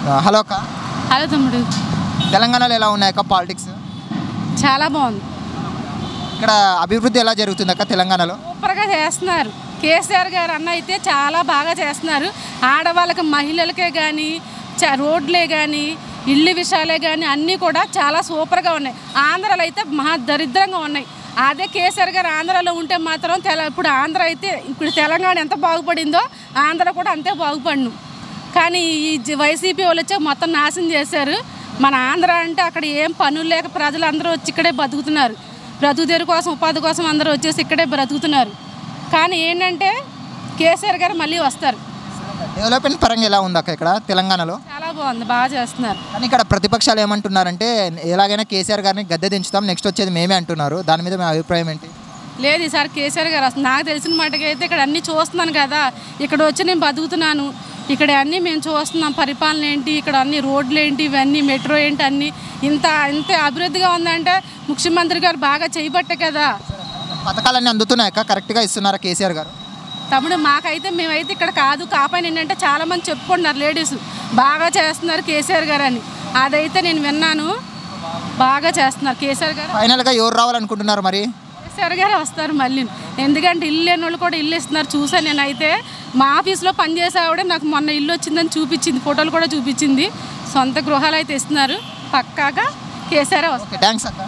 ఆ, హలో అక్క హలో తమ్ముడు తెలంగాణలో ఎలా ఉన్నాయి అక్క పాలిటిక్స్ చాలా బాగుంది ఇక్కడ అభివృద్ధి ఎలా జరుగుతుంది అక్క తెలంగాణలో సూపర్గా చేస్తున్నారు కేసీఆర్ గారు అన్న అయితే చాలా బాగా చేస్తున్నారు ఆడవాళ్ళకి మహిళలకే కానీ చ రోడ్లే కానీ ఇల్లు విషయాలే కానీ అన్నీ కూడా చాలా సూపర్గా ఉన్నాయి ఆంధ్రాలో అయితే మహా దరిద్రంగా ఉన్నాయి అదే కేసీఆర్ గారు ఆంధ్రాలో ఉంటే మాత్రం తెల ఇప్పుడు ఆంధ్ర అయితే ఇప్పుడు తెలంగాణ ఎంత బాగుపడిందో ఆంధ్ర కూడా అంతే బాగుపడిను కానీ ఈ జ- వైసీపీ వాళ్ళు వచ్చి మొత్తం నాశనం చేశారు మన ఆంధ్ర అంటే అక్కడ ఏం పనులు లేక ప్రజలు అందరూ వచ్చి ఇక్కడే బతుకుతున్నారు బ్రతుకు తెరు కోసం ఉపాధి కోసం అందరూ వచ్చేసి ఇక్కడే బ్రతుకుతున్నారు కానీ ఏంటంటే కేసీఆర్ గారు మళ్ళీ వస్తారు డెవలప్మెంట్ పరంగా ఎలా ఉంది అక్క ఇక్కడ తెలంగాణలో చాలా బాగుంది బాగా చేస్తున్నారు కానీ ఇక్కడ ప్రతిపక్షాలు ఏమంటున్నారంటే ఎలాగైనా కేసీఆర్ గారిని గద్దె దించుతాం నెక్స్ట్ వచ్చేది మేమే అంటున్నారు దాని మీద మీ అభిప్రాయం ఏంటి లేదు ఈసారి కేసీఆర్ గారు వస్తుంది నాకు తెలిసిన మటుకైతే ఇక్కడ అన్నీ చూస్తున్నాను కదా ఇక్కడ వచ్చి నేను బతుకుతున్నాను ఇక్కడ అన్నీ మేము చూస్తున్నాం పరిపాలన ఏంటి ఇక్కడ అన్ని రోడ్లు ఏంటి ఇవన్నీ మెట్రో ఏంటి అన్నీ ఇంత ఇంత అభివృద్ధిగా ఉందంటే ముఖ్యమంత్రి గారు బాగా చేయబట్టే కదా పథకాలన్నీ అందుతున్నాయి అక్క కరెక్ట్గా ఇస్తున్నారా కేసీఆర్ గారు తమ్ముడు మాకైతే మేమైతే ఇక్కడ కాదు కాపాని ఏంటంటే చాలామంది చెప్పుకుంటున్నారు లేడీస్ బాగా చేస్తున్నారు కేసీఆర్ గారు అని అదైతే నేను విన్నాను బాగా చేస్తున్నారు కేసీఆర్ గారు ఫైనల్గా ఎవరు రావాలనుకుంటున్నారు మరి కేసీఆర్ గారు వస్తారు మళ్ళీ ఎందుకంటే ఇల్లు లేని వాళ్ళు కూడా ఇల్లు ఇస్తున్నారు చూసాను నేనైతే మా ఆఫీస్లో పనిచేసే ఆవిడే నాకు మొన్న ఇల్లు వచ్చిందని చూపించింది ఫోటోలు కూడా చూపించింది సొంత గృహాలు అయితే ఇస్తున్నారు పక్కాగా కేసీఆర్ వస్తారు ఓకే థ్యాంక్స్ అక్క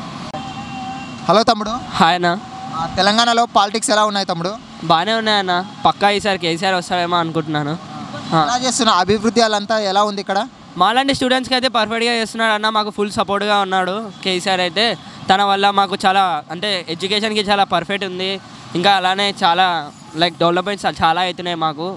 హలో తమ్ముడు హాయ్ అన్న ఆ, తెలంగాణలో పాలిటిక్స్ ఎలా ఉన్నాయి తమ్ముడు బాగానే ఉన్నాయన్న పక్కా ఈసారి కేసీఆర్ వస్తాడేమో అనుకుంటున్నాను ఆ. ఎలా చేస్తున్నా అభివృద్ధి అలంతా ఎలా ఉంది ఇక్కడ మాలాంటి స్టూడెంట్స్కి అయితే పర్ఫెక్ట్గా చేస్తున్నాడు అన్న మాకు ఫుల్ సపోర్ట్గా ఉన్నాడు కేసీఆర్ అయితే తన వల్ల మాకు చాలా అంటే ఎడ్యుకేషన్కి చాలా పర్ఫెక్ట్ ఉంది ఇంకా అలానే చాలా లైక్ డెవలప్మెంట్స్ చాలా అవుతున్నాయి మాకు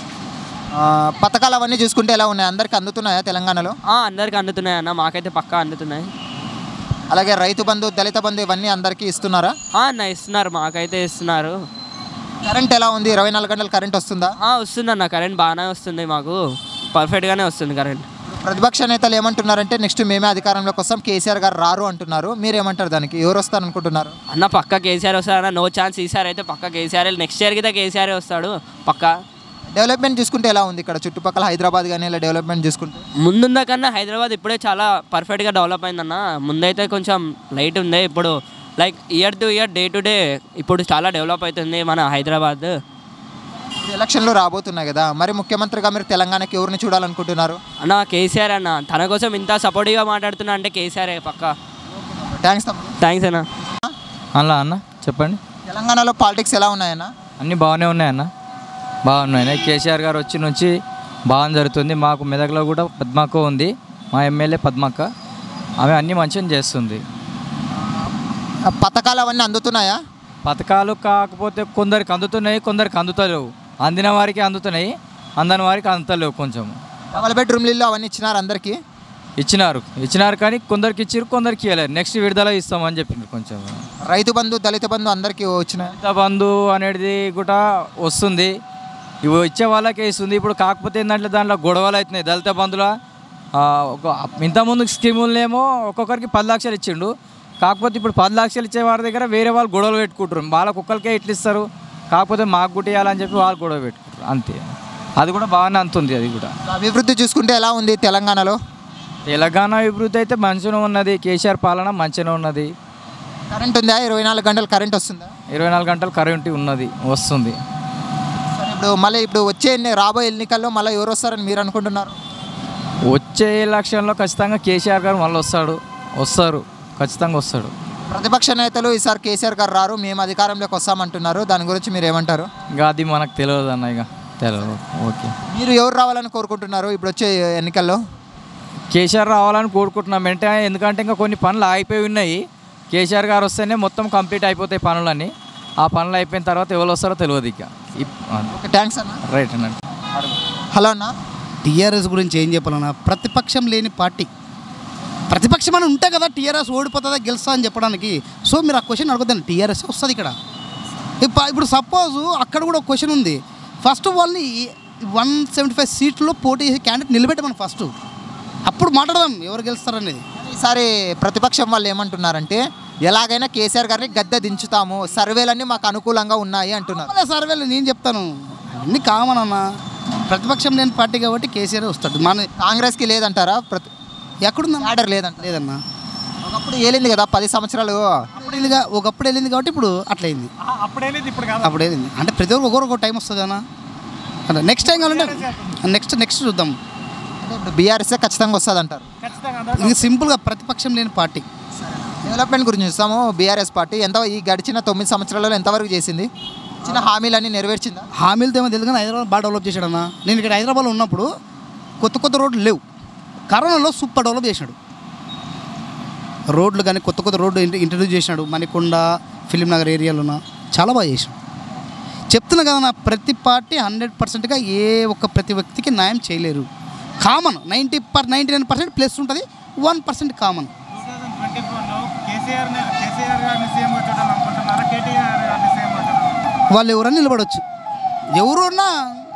ఆ, పథకాలు అవన్నీ చూసుకుంటే ఎలా ఉన్నాయి అందరికి అందుతున్నాయా తెలంగాణలో ఆ, అందరికి అందుతున్నాయి అన్న మాకైతే పక్కా అందుతున్నాయి అలాగే రైతు బంధు దళిత బంధు ఇవన్నీ అందరికీ ఇస్తున్నారా ఆ, అన్న ఇస్తున్నారు మాకైతే ఇస్తున్నారు కరెంట్ ఎలా ఉంది ఇరవై నాలుగు గంటలు కరెంట్ వస్తుందా ఆ, వస్తుంది అన్న కరెంట్ బాగానే వస్తుంది మాకు పర్ఫెక్ట్గానే వస్తుంది కరెంట్ ప్రతిపక్ష నేతలు ఏమంటున్నారంటే నెక్స్ట్ మేమే అధికారంలోకి వస్తాం కేసీఆర్ గారు రారు అంటున్నారు మీరు ఏమంటారు దానికి ఎవరు వస్తారు అనుకుంటున్నారు అన్న పక్క కేసీఆర్ వస్తాడన్న నో ఛాన్స్ ఈసారి అయితే పక్క కేసీఆర్ నెక్స్ట్ ఇయర్కి అయితే కేసీఆర్ వస్తాడు పక్కా డెవలప్మెంట్ చూసుకుంటే ఎలా ఉంది ఇక్కడ చుట్టుపక్కల హైదరాబాద్ కానీ ఇలా డెవలప్మెంట్ చూసుకుంటే ముందున్న కన్నా హైదరాబాద్ ఇప్పుడే చాలా పర్ఫెక్ట్గా డెవలప్ అయిందన్న ముందైతే కొంచెం లైట్ ఉంది ఇప్పుడు like year to year day to day ఇప్పుడు చాలా డెవలప్ అవుతుంది మన హైదరాబాద్ ఇప్పుడు ఎలక్షన్లు రాబోతున్నాయి కదా మరి ముఖ్యమంత్రిగా మీరు తెలంగాణకి ఎవరిని చూడాలనుకుంటున్నారు అన్న కేసీఆర్ అన్న తన కోసం ఇంత సపోర్టివ్గా మాట్లాడుతున్నా అంటే కేసీఆర్ పక్క థ్యాంక్స్ తమ్ముడు థ్యాంక్స్ అన్న అలా అన్న చెప్పండి తెలంగాణలో పాలిటిక్స్ ఎలా ఉన్నాయన్న అన్నీ బాగానే ఉన్నాయన్న బాగున్నాయి కేసీఆర్ గారు వచ్చి నుంచి బాగా జరుగుతుంది మాకు మెదక్లో కూడా పద్మక్క ఉంది మా ఎమ్మెల్యే పద్మక్క ఆమె అన్నీ మంచిగా చేస్తుంది ఆ పథకాలు అవన్నీ అందుతున్నాయా పథకాలు కాకపోతే కొందరికి అందుతున్నాయి కొందరికి అందుతలేవు అందిన వారికి అందుతున్నాయి అందని వారికి అందుతలేవు కొంచెం డబల్ బెడ్రూమ్లు ఇల్లు అవన్నీ ఇచ్చినారు అందరికీ ఇచ్చినారు ఇచ్చినారు కానీ కొందరికి ఇచ్చారు కొందరికి ఇవ్వలేరు నెక్స్ట్ విడుదల ఇస్తామని చెప్పిండ్రు కొంచెం రైతు బంధు దళిత బంధు అందరికీ వచ్చినాయి దళిత బంధు అనేది కూడా వస్తుంది ఇవి ఇచ్చే వాళ్ళకే ఇస్తుంది ఇప్పుడు కాకపోతే ఏంటంటే దాంట్లో గొడవలు అవుతున్నాయి దళిత బంధుల ఆ, ఒక ఇంతకుముందు స్కీములనేమో ఒక్కొక్కరికి పది లక్షలు ఇచ్చిండు కాకపోతే ఇప్పుడు పది లక్షలు ఇచ్చే వారి దగ్గర వేరే వాళ్ళు గొడవలు పెట్టుకుంటారు వాళ్ళకి ఒక్కరికే ఇట్లా ఇస్తారు కాకపోతే మాకు కూడా ఇవ్వాలని చెప్పి వాళ్ళు గొడవ పెట్టుకుంటారు అంతే అది కూడా బాగానే అంతుంది అది కూడా అభివృద్ధి చూసుకుంటే ఎలా ఉంది తెలంగాణలో తెలంగాణ అభివృద్ధి అయితే మంచిగా ఉన్నది కేసీఆర్ పాలన మంచిగా ఉన్నది కరెంట్ ఉందా ఇరవై నాలుగు గంటలు కరెంట్ వస్తుందా ఇరవై నాలుగు గంటలు కరెంటు ఉన్నది వస్తుంది సరే ఇప్పుడు మళ్ళీ ఇప్పుడు వచ్చే ఎన్ని రాబోయే ఎన్నికల్లో మళ్ళీ ఎవరు వస్తారని మీరు అనుకుంటున్నారు వచ్చే ఎలక్షన్లో ఖచ్చితంగా కేసీఆర్ గారు మళ్ళీ వస్తాడు వస్తారు ఖచ్చితంగా వస్తాడు ప్రతిపక్ష నేతలు ఈసారి కేసీఆర్ గారు రారు మేము అధికారంలోకి వస్తామంటున్నారు దాని గురించి మీరు ఏమంటారు ఇంకా అది మనకు తెలియదు అన్న ఇక తెలియదు ఓకే మీరు ఎవరు రావాలని కోరుకుంటున్నారు ఇప్పుడు వచ్చే ఎన్నికల్లో కేసీఆర్ రావాలని కోరుకుంటున్నాం అంటే ఎందుకంటే ఇంకా కొన్ని పనులు ఆగిపోయి ఉన్నాయి కేసీఆర్ గారు వస్తేనే మొత్తం కంప్లీట్ అయిపోతాయి పనులన్నీ ఆ పనులు అయిపోయిన తర్వాత ఎవరు వస్తారో తెలియదు ఇక ఇప్- ఓకే థ్యాంక్స్ అన్న రైట్ అన్నట్టు హలో అన్న టీఆర్ఎస్ గురించి ఏం చెప్పాలన్నా ప్రతిపక్షం లేని పార్టీ ప్రతిపక్షం అని ఉంటే కదా టీఆర్ఎస్ ఓడిపోతుందా గెలుస్తా అని చెప్పడానికి సో మీరు ఆ క్వశ్చన్ అడగద్దండి టీఆర్ఎస్ వస్తుంది ఇక్కడ ఇప్ప- ఇప్పుడు సపోజ్ అక్కడ కూడా ఒక క్వశ్చన్ ఉంది ఫస్ట్ వాళ్ళని వన్ సెవెంటీ ఫైవ్ సీట్లో పోటీ చేసే క్యాండిడేట్ నిలబెట్టమని ఫస్ట్ అప్పుడు మాట్లాడదాం ఎవరు గెలుస్తారనేది ఈసారి ప్రతిపక్షం వాళ్ళు ఏమంటున్నారంటే ఎలాగైనా కేసీఆర్ గారిని గద్దె దించుతాము సర్వేలన్నీ మాకు అనుకూలంగా ఉన్నాయి అంటున్నారు అలా సర్వేలు నేను చెప్తాను అన్నీ కామన్ అన్న ప్రతిపక్షం లేని పార్టీ కాబట్టి కేసీఆర్ వస్తాడు మన కాంగ్రెస్కి లేదంటారా ప్రతి ఎక్కడుందా క్యాడర్ లేదంట లేదన్నా ఒకప్పుడు ఏలింది కదా పది సంవత్సరాలు అప్పుడు వెళ్ళిగా ఒకప్పుడు వెళ్ళింది కాబట్టి ఇప్పుడు అట్లయింది అప్పుడేలేదు ఇప్పుడు కాదు అప్పుడు వెళ్ళింది అంటే ప్రతి ఒక్కరు ఒకరు ఒక టైం వస్తుంది అన్న అంటే నెక్స్ట్ టైం కావాలంటే నెక్స్ట్ నెక్స్ట్ చూద్దాం అంటే ఇప్పుడు బీఆర్ఎస్ ఖచ్చితంగా వస్తుంది అంటారు ఖచ్చితంగా ఇది సింపుల్గా ప్రతిపక్షం లేని పార్టీ డెవలప్మెంట్ గురించి చూస్తాము బీఆర్ఎస్ పార్టీ ఎంత ఈ గడిచిన తొమ్మిది సంవత్సరాలలో ఎంతవరకు చేసింది చిన్న హామీలన్నీ నెరవేర్చిందా హామీలతో ఏమో తెలియదు కానీ హైదరాబాద్ బాగా డెవలప్ చేశాడన్న నేను ఇక్కడ హైదరాబాద్లో ఉన్నప్పుడు కొత్త కొత్త రోడ్లు లేవు కరోనాలో సూపర్ డెవలప్ చేశాడు రోడ్లు కానీ కొత్త కొత్త రోడ్లు ఇంట్ర- ఇంట్రడ్యూస్ చేసినాడు మణికొండ ఫిలిం నగర్ ఏరియాలోన చాలా బాగా చేశాడు చెప్తున్నా కదా నా ప్రతి పార్టీ హండ్రెడ్ పర్సెంట్గా ఏ ఒక్క ప్రతి వ్యక్తికి న్యాయం చేయలేరు common ninety per ninety nine percent plus ఉంటుంది one percent common two thousand twenty ఫోర్లో కేసీఆర్ కేసీఆర్ గారిని సీఎం చూడాలి అనుకుంటున్నారా కేటీఆర్ గారిని సీఎం చూడాలి వాళ్ళు ఎవరన్నా నిలబడవచ్చు ఎవరున్నా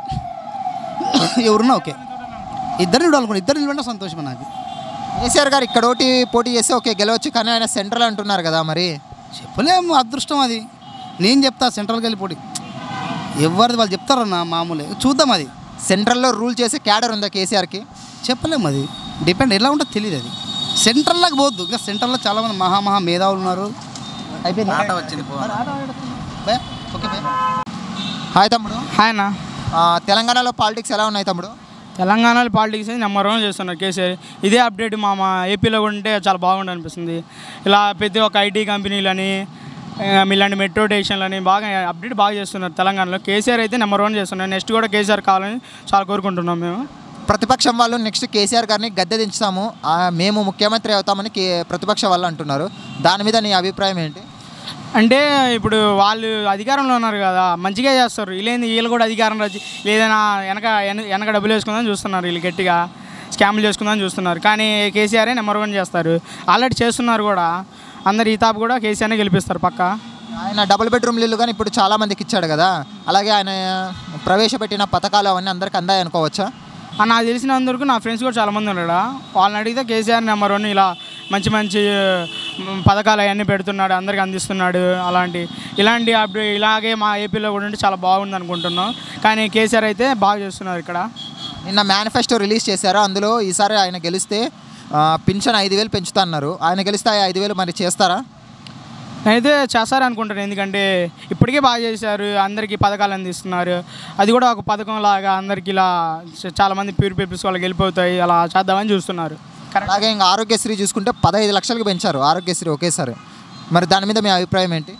ఎవరున్నా ఓకే ఇద్దరు చూడాలనుకున్నా ఇద్దరు నిలబడినా సంతోషమే నాకు కేసీఆర్ గారు ఇక్కడ ఒకటి పోటీ చేస్తే ఓకే గెలవచ్చు కానీ ఆయన సెంట్రల్ అంటున్నారు కదా మరి చెప్పలేము అదృష్టం అది నేను చెప్తా సెంట్రల్కి వెళ్ళి పోటీ ఎవరిది వాళ్ళు చెప్తారన్న మామూలే చూద్దాం అది సెంట్రల్లో రూల్ చేసే క్యాడర్ ఉందా కేసీఆర్కి చెప్పలేము అది డిపెండ్ ఎలా ఉంటుందో తెలియదు అది సెంట్రల్లోకి పోవద్దు ఇంకా సెంట్రల్లో చాలామంది మహా మహా మేధావులు ఉన్నారు అయిపోయింది వచ్చింది బే, ఓకే బే. హాయ్ తమ్ముడు హాయ్ అన్న ఆ, తెలంగాణలో పాలిటిక్స్ ఎలా ఉన్నాయి తమ్ముడు తెలంగాణలో పాలిటిక్స్ నెంబర్ వన్ చేస్తున్నారు కేసీఆర్ ఇదే అప్డేట్ మా మా ఏపీలో కూడా ఉంటే చాలా బాగుండు అనిపిస్తుంది ఇలా ప్రతి ఒక్క ఐటీ కంపెనీలని ఆ, ఇలాంటి మెట్రో స్టేషన్లని బాగా అప్డేట్ బాగా చేస్తున్నారు తెలంగాణలో కేసీఆర్ అయితే నెంబర్ వన్ చేస్తున్నారు నెక్స్ట్ కూడా కేసీఆర్ కావాలని చాలా కోరుకుంటున్నాం మేము ప్రతిపక్షం వాళ్ళు నెక్స్ట్ కేసీఆర్ గారిని గద్దె దించుతాము ఆ, మేము ముఖ్యమంత్రి అవుతామని కే ప్రతిపక్ష వాళ్ళు అంటున్నారు దాని మీద నీ అభిప్రాయం ఏంటి అంటే ఇప్పుడు వాళ్ళు అధికారంలో ఉన్నారు కదా మంచిగా చేస్తారు వీళ్ళేంది వీళ్ళు కూడా అధికారం రచి లేదైనా వెనక వెన- వెనక డబ్బులు వేసుకుందని చూస్తున్నారు వీళ్ళు గట్టిగా స్కామ్లు చేసుకుందని చూస్తున్నారు కానీ కేసీఆరే నెంబర్ వన్ చేస్తారు ఆల్రెడీ చేస్తున్నారు కూడా అందరు ఈ తాపు కూడా కేసీఆర్నే గెలిపిస్తారు పక్క ఆయన డబుల్ బెడ్రూమ్ ఇల్లు కానీ ఇప్పుడు చాలా మందికి ఇచ్చాడు కదా అలాగే ఆయన ప్రవేశపెట్టిన పథకాలు అవన్నీ అందరికి అందాయి అనుకోవచ్చా ఆ నాకు తెలిసినందుకు నా ఫ్రెండ్స్ కూడా చాలామంది ఉన్నాడు వాళ్ళని అడిగితే కేసీఆర్ నెంబర్ వన్ ఇలా మంచి మంచి మ్, పథకాలు అవన్నీ పెడుతున్నాడు అందరికి అందిస్తున్నాడు అలాంటి ఇలాంటి అప్డే ఇలాగే మా ఏపీలో కూడా ఉంటే చాలా బాగుంది అనుకుంటున్నాం కానీ కేసీఆర్ అయితే బాగా చేస్తున్నారు ఇక్కడ నిన్న మేనిఫెస్టో రిలీజ్ చేశారు అందులో ఈసారి ఆయన గెలిస్తే ఆ, పింఛన్ ఐదు వేలు పెంచుతా అన్నారు ఆయన గెలిస్తే ఆ ఐదు వేలు మరి చేస్తారా నేనైతే చేస్తారు అనుకుంటాను ఎందుకంటే ఇప్పటికే బాగా చేశారు అందరికీ పథకాలు అందిస్తున్నారు అది కూడా ఒక పథకం లాగా అందరికీ ఇలా చ- చాలామంది ప్యూర్ పీపుల్స్ వాళ్ళకి వెళ్ళిపోతాయి అలా చేద్దామని చూస్తున్నారు అలాగే ఇంకా ఆరోగ్యశ్రీ చూసుకుంటే పదహైదు లక్షలకు పెంచారు ఆరోగ్యశ్రీ ఒకేసారి మరి దాని మీద మీ అభిప్రాయం ఏంటి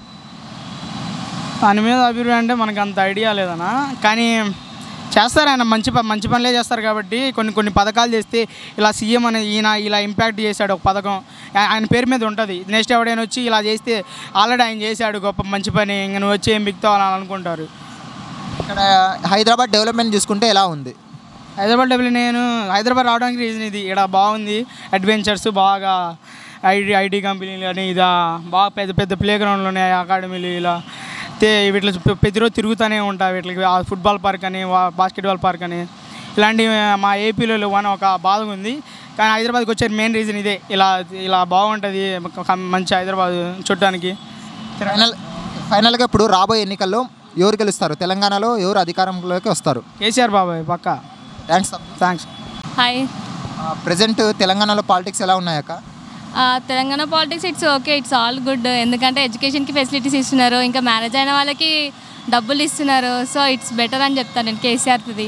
దాని మీద అభిప్రాయం అంటే మనకు అంత ఐడియా లేదనా కానీ చేస్తారు ఆయన మంచి ప- మంచి పనులే చేస్తారు కాబట్టి కొన్ని కొన్ని పథకాలు చేస్తే ఇలా సీఎం అనే ఈయన ఇలా ఇంపాక్ట్ చేశాడు ఒక పథకం ఆ- ఆయన పేరు మీద ఉంటుంది నెక్స్ట్ ఎవడైనా వచ్చి ఇలా చేస్తే ఆల్రెడీ ఆయన చేశాడు గొప్ప మంచి పని ఇంక నువ్వు వచ్చి ఏం బిక్తావు అని అనుకుంటారు ఇక్కడ హైదరాబాద్ డెవలప్మెంట్ చూసుకుంటే ఎలా ఉంది హైదరాబాద్ డబ్బులు నేను హైదరాబాద్ రావడానికి రీజన్ ఇది ఇక్కడ బాగుంది అడ్వెంచర్స్ బాగా ఐటీ ఐటీ కంపెనీలు అని ఇదా బాగా పెద్ద పెద్ద ప్లే గ్రౌండ్లు ఉన్నాయి అకాడమీలు ఇలా తే వీటిలో ప్ర- ప్రతిరోజు తిరుగుతూనే ఉంటాయి వీటికి ఆ ఫుట్బాల్ పార్క్ అని వా- బాస్కెట్బాల్ పార్క్ అని ఇలాంటివి మా ఏపీలో అని ఒక బాధ ఉంది కానీ హైదరాబాద్కి వచ్చే మెయిన్ రీజన్ ఇదే ఇలా ఇలా బాగుంటుంది ఒక మంచి హైదరాబాద్ చూడటానికి ఫైనల్ ఫైనల్గా ఇప్పుడు రాబోయే ఎన్నికల్లో ఎవరు గెలుస్తారు తెలంగాణలో ఎవరు అధికారంలోకి వస్తారు కేసీఆర్ బాబాయ్ పక్క థ్యాంక్స్ థ్యాంక్స్ హాయ్ ప్రజెంట్ తెలంగాణలో పాలిటిక్స్ ఎలా ఉన్నాయక్క ఆ, Telangana politics it's okay it's all good ఎందుకంటే ఎడ్యుకేషన్కి ఫెసిలిటీస్ ఇస్తున్నారు ఇంకా మ్యారేజ్ అయిన వాళ్ళకి డబ్బులు ఇస్తున్నారు సో ఇట్స్ బెటర్ అని చెప్తాను నేను కేసీఆర్ది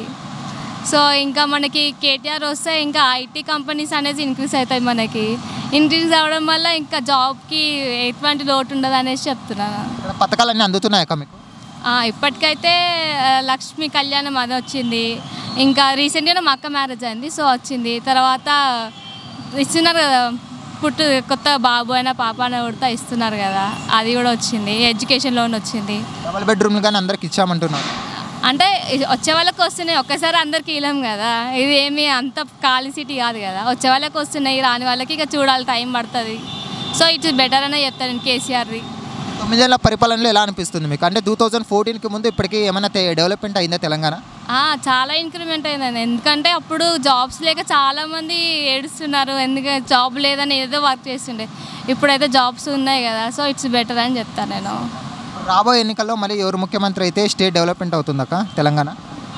సో ఇంకా మనకి కేటీఆర్ వస్తే ఇంకా ఐటీ కంపెనీస్ అనేది ఇంక్రీజ్ అవుతాయి మనకి ఇంక్రీజ్ అవ్వడం వల్ల ఇంకా జాబ్కి ఎటువంటి లోటు ఉండదు అనేసి చెప్తున్నాను ఇక్కడ పథకాలన్నీ అందుతున్నాయక్క మీకు ఆ, ఇప్పటికైతే ఆ, లక్ష్మి కళ్యాణం అది వచ్చింది ఇంకా రీసెంట్గా మా అక్క మ్యారేజ్ అయింది సో వచ్చింది తర్వాత ఇస్తున్నారు కదా పుట్టు కొత్త బాబు అయినా పాప అయినా కూడా ఇస్తున్నారు కదా అది కూడా వచ్చింది ఎడ్యుకేషన్ లోన్ వచ్చింది డబుల్ బెడ్రూమ్లు కానీ అందరికి ఇచ్చామంటున్నారు అంటే ఇది వచ్చే వాళ్ళకి వస్తున్నాయి ఒక్కసారి అందరికి ఇలాం కదా ఇది ఏమి అంత ఖాళీ సిటీ కాదు కదా వచ్చే వాళ్ళకి వస్తున్నాయి రాని వాళ్ళకి ఇక చూడాలి టైం పడుతుంది సో ఇట్స్ బెటర్ అనే చెప్తాను నేను కేసీఆర్ది తొమ్మిదేళ్ల పరిపాలనలో ఎలా అనిపిస్తుంది మీకు అంటే టూ థౌజండ్ ఫోర్టీన్కి ముందు ఇప్పటికీ ఏమైనా డెవలప్మెంట్ అయిందా తెలంగాణ ఆ, చాలా ఇంక్రిమెంట్ అయిందండి ఎందుకంటే అప్పుడు జాబ్స్ లేక చాలా మంది ఏడుస్తున్నారు ఎందుకంటే జాబ్ లేదని ఏదో వర్క్ చేస్తుండే ఇప్పుడైతే జాబ్స్ ఉన్నాయి కదా సో ఇట్స్ బెటర్ అని చెప్తాను నేను రాబోయే ఎన్నికల్లో మళ్ళీ ఎవరు ముఖ్యమంత్రి అయితే స్టేట్ డెవలప్మెంట్ అవుతుందక్క తెలంగాణ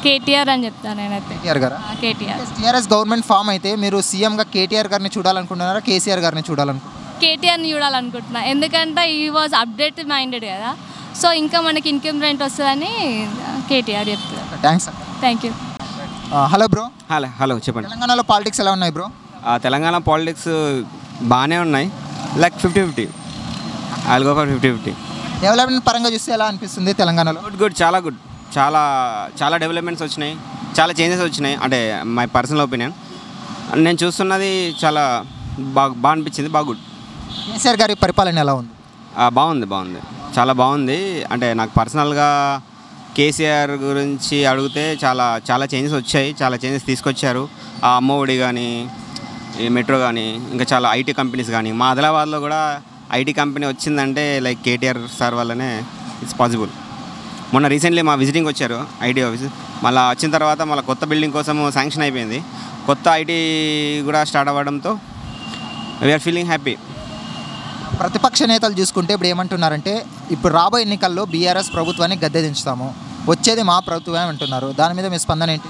కేటీఆర్ అని చెప్తాను నేనైతే కేటీఆర్ గారా ఆ, కేటీఆర్ టీఆర్ఎస్ గవర్నమెంట్ ఫామ్ అయితే మీరు సీఎంగా కేటీఆర్ గారిని చూడాలనుకుంటున్నారా కేసీఆర్ గారిని చూడాలనుకుంటున్నారా కేటీఆర్ని చూడాలనుకుంటున్నా ఎందుకంటే ఈ వాజ్ అప్డేట్ మైండెడ్ కదా సో ఇంకా మనకి ఇన్కమ్ రెంట్ వస్తుందని కేటీఆర్ చెప్తారు thanks thank you hello bro hello hello చెప్పండి తెలంగాణలో పాలిటిక్స్ ఎలా ఉన్నాయి బ్రో ఆ, తెలంగాణ పాలిటిక్స్ బాగానే ఉన్నాయి like fifty fifty I'll go for fifty fifty development పరంగా చూస్తే ఎలా అనిపిస్తుంది తెలంగాణలో గుడ్ గుడ్ చాలా గుడ్ చాలా చాలా డెవలప్మెంట్స్ వచ్చినాయి చాలా చేంజెస్ వచ్చినాయి అంటే మై పర్సనల్ ఒపీనియన్ నేను చూస్తున్నది చాలా బాగా బాగా అనిపించింది బాగా గుడ్ కేసీఆర్ గారి పరిపాలన ఎలా ఉంది ఆ, బాగుంది బాగుంది చాలా బాగుంది అంటే నాకు పర్సనల్గా కేసీఆర్ గురించి అడిగితే చాలా చాలా చేంజెస్ వచ్చాయి చాలా చేంజెస్ తీసుకొచ్చారు ఆ అమ్మఒడి కానీ ఈ మెట్రో కానీ ఇంకా చాలా ఐటీ కంపెనీస్ కానీ మా ఆదిలాబాద్లో కూడా ఐటీ కంపెనీ వచ్చిందంటే లైక్ కేటీఆర్ సార్ వల్లనే ఇట్స్ పాసిబుల్ మొన్న రీసెంట్లీ మా విజిటింగ్ వచ్చారు ఐటీ ఆఫీస్ మళ్ళీ వచ్చిన తర్వాత మళ్ళీ కొత్త బిల్డింగ్ కోసం శాంక్షన్ అయిపోయింది కొత్త ఐటీ కూడా స్టార్ట్ అవ్వడంతో వీఆర్ ఫీలింగ్ హ్యాపీ ప్రతిపక్ష నేతలు చూసుకుంటే ఇప్పుడు ఏమంటున్నారంటే ఇప్పుడు రాబోయే ఎన్నికల్లో బీఆర్ఎస్ ప్రభుత్వాన్ని గద్దె దించుతాము వచ్చేది మా ప్రభుత్వమే అంటున్నారు దాని మీద మీ స్పందన ఏంటి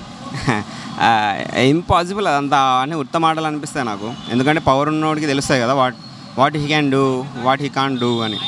ఇంపాసిబుల్ అదంతా అని ఉత్తమ మాటలు అనిపిస్తాయి నాకు ఎందుకంటే పవర్ ఉన్నోడికి తెలుస్తాయి కదా what what he can do what he can do అని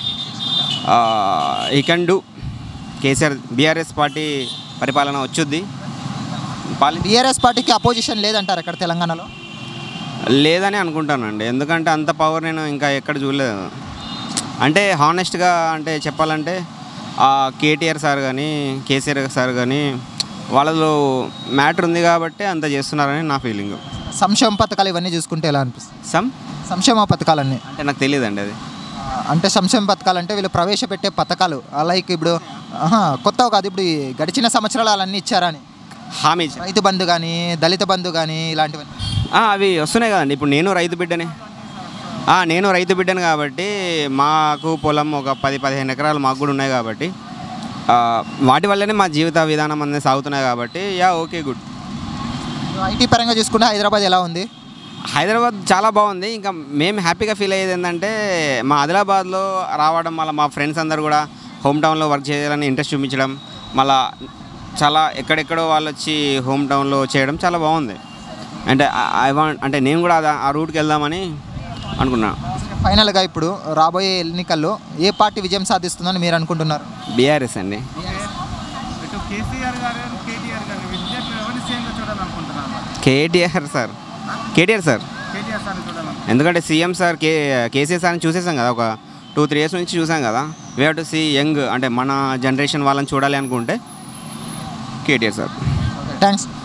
he can do KCR BRS party పరిపాలన వచ్చుద్ది పాలి బీఆర్ఎస్ పార్టీకి అపోజిషన్ లేదంటారు ఇక్కడ తెలంగాణలో లేదని అనుకుంటానండి ఎందుకంటే అంత పవర్ నేను ఇంకా ఎక్కడ చూడలేదు అంటే హానెస్ట్గా అంటే చెప్పాలంటే ఆ కేటీఆర్ సార్ కానీ కేసీఆర్ సార్ కానీ వాళ్ళలో మ్యాటర్ ఉంది కాబట్టి అంత చేస్తున్నారని నా ఫీలింగ్ సంక్షేమ పథకాలు ఇవన్నీ చూసుకుంటే ఎలా అనిపిస్తుంది సమ్ సంక్షేమ పథకాలన్నీ అంటే నాకు తెలియదండి అది ఆ, అంటే సంక్షేమ పథకాలు అంటే వీళ్ళు ప్రవేశపెట్టే పథకాలు లైక్ ఇప్పుడు ఆహా, కొత్తవి కాదు ఇప్పుడు ఈ గడిచిన సంవత్సరాలు అలాన్ని ఇచ్చారని హామీ ఇచ్చారు. రైతు బంధు కానీ దళిత బంధు కానీ ఇలాంటివన్నీ ఆ, అవి వస్తున్నాయి కదండి ఇప్పుడు నేను రైతు బిడ్డనే ఆ, నేను రైతు బిడ్డను కాబట్టి మాకు పొలం ఒక పది పదిహేను ఎకరాలు మాకు కూడా ఉన్నాయి కాబట్టి ఆ, వాటి వల్లనే మా జీవిత విధానం అనేది సాగుతున్నాయి కాబట్టి యా ఓకే గుడ్ ఐటీ పరంగా చూసుకుంటే హైదరాబాద్ ఎలా ఉంది హైదరాబాద్ చాలా బాగుంది ఇంకా మేము హ్యాపీగా ఫీల్ అయ్యేది ఏంటంటే మా ఆదిలాబాద్లో రావడం మళ్ళీ మా ఫ్రెండ్స్ అందరు కూడా హోమ్ టౌన్లో వర్క్ చేయాలని ఇంట్రెస్ట్ చూపించడం మళ్ళా చాలా ఎక్కడెక్కడో వాళ్ళు వచ్చి హోమ్ టౌన్లో చేయడం చాలా బాగుంది అంటే ఐ వాంట్ అంటే నేను కూడా అదా- ఆ రూట్కి వెళ్దామని అనుకున్నా ఫైనల్గా ఇప్పుడు రాబోయే ఎన్నికల్లో ఏ పార్టీ విజయం సాధిస్తుందని మీరు అనుకుంటున్నారు బీఆర్ఎస్ అండి ఇటు కేసీఆర్ గారు కేటీఆర్ గారు విద్యార్థులు ఎవరిని సీఎంగా చూడాలనుకుంటున్నారు కేటీఆర్ సార్ కేటీఆర్ సార్ కేటీఆర్ సార్ని చూడాలనుకుంటున్నారు ఎందుకంటే సీఎం సార్ కే కేసీఆర్ సార్ని చూసేసాం కదా ఒక టూ త్రీ ఇయర్స్ నుంచి చూసాం కదా we have to see young అంటే మన జనరేషన్ వాళ్ళని చూడాలి అనుకుంటే కేటీఆర్ సార్ థ్యాంక్స్